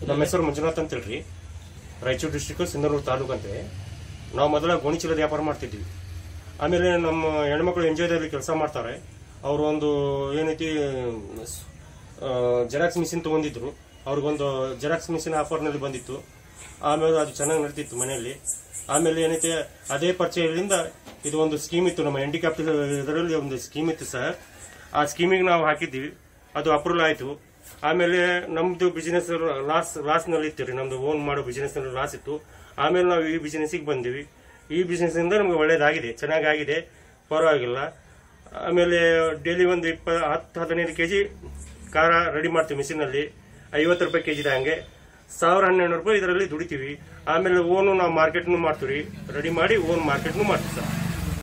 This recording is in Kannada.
ನಮ್ಮ ಹೆಸರು ಮಂಜುನಾಥ್ ಅಂತ ಹೇಳ್ರಿ ರಾಯಚೂರು ಡಿಸ್ಟಿಕ್ ಸಿಂಧನೂರು ತಾಲೂಕು ಅಂತೆ ನಾವು ಮೊದಲ ಗೋಣಿ ಚೀಲದ ವ್ಯಾಪಾರ ಮಾಡ್ತಿದ್ವಿ ಆಮೇಲೆ ನಮ್ಮ ಹೆಣ್ಮಕ್ಳು ಎಂಜಾಯ್ದಲ್ಲಿ ಕೆಲಸ ಮಾಡ್ತಾರೆ ಅವರು ಒಂದು ಏನೈತಿ ಜೆರಾಕ್ಸ್ ಮಿಷಿನ್ ತಗೊಂಡಿದ್ರು ಅವ್ರಿಗೊಂದು ಜೆರಾಕ್ಸ್ ಮಿಷಿನ್ ಆಫರ್ನಲ್ಲಿ ಬಂದಿತ್ತು ಆಮೇಲೆ ಅದು ಚೆನ್ನಾಗಿ ನಡೀತಿತ್ತು ಮನೆಯಲ್ಲಿ ಆಮೇಲೆ ಏನೈತೆ ಅದೇ ಪರಿಚಯದಿಂದ ಇದು ಒಂದು ಸ್ಕೀಮ್ ಇತ್ತು ನಮ್ಮ ಹ್ಯಾಂಡಿಕ್ಯಾಪ್ ಇದರಲ್ಲಿ ಒಂದು ಸ್ಕೀಮ್ ಇತ್ತು ಸರ್ ಆ ಸ್ಕೀಮಿಗೆ ನಾವು ಹಾಕಿದ್ವಿ ಅದು ಅಪ್ರೂವಲ್ ಆಯಿತು ಆಮೇಲೆ ನಮ್ದು ಬಿಸಿನೆಸ್ ಲಾಸ್ ಲಾಸ್ ನಲ್ಲಿ ಇತ್ತು ರೀ ನಮ್ದು ಓನ್ ಮಾಡೋ ಬಿಸಿನೆಸ್ ನಲ್ಲಿ ಲಾಸ್ ಇತ್ತು ಆಮೇಲೆ ನಾವು ಈ ಬಿಸಿನೆಸ್ಗೆ ಬಂದಿವಿ ಈ ಬಿಸಿನೆಸ್ ಇಂದ ನಮ್ಗೆ ಒಳ್ಳೇದಾಗಿದೆ ಚೆನ್ನಾಗಾಗಿದೆ ಪರವಾಗಿಲ್ಲ ಆಮೇಲೆ ಡೈಲಿ ಒಂದು ಇಪ್ಪ ಹತ್ತು ಹದಿನೈದು ಕೆಜಿ ಖಾರ ರೆಡಿ ಮಾಡ್ತೀವಿ ಮಿಷಿನಲ್ಲಿ ಐವತ್ತು ರೂಪಾಯಿ ಕೆಜಿ ಹಂಗೆ ಸಾವಿರ ಹನ್ನೆರಡು ರೂಪಾಯಿ ಇದರಲ್ಲಿ ದುಡಿತೀವಿ ಆಮೇಲೆ ಓನು ನಾವು ಮಾರ್ಕೆಟ್ನು ಮಾಡ್ತೀವಿ ರೆಡಿ ಮಾಡಿ ಓನ್ ಮಾರ್ಕೆಟ್ನು ಮಾಡ್ತೀವಿ ಸರ್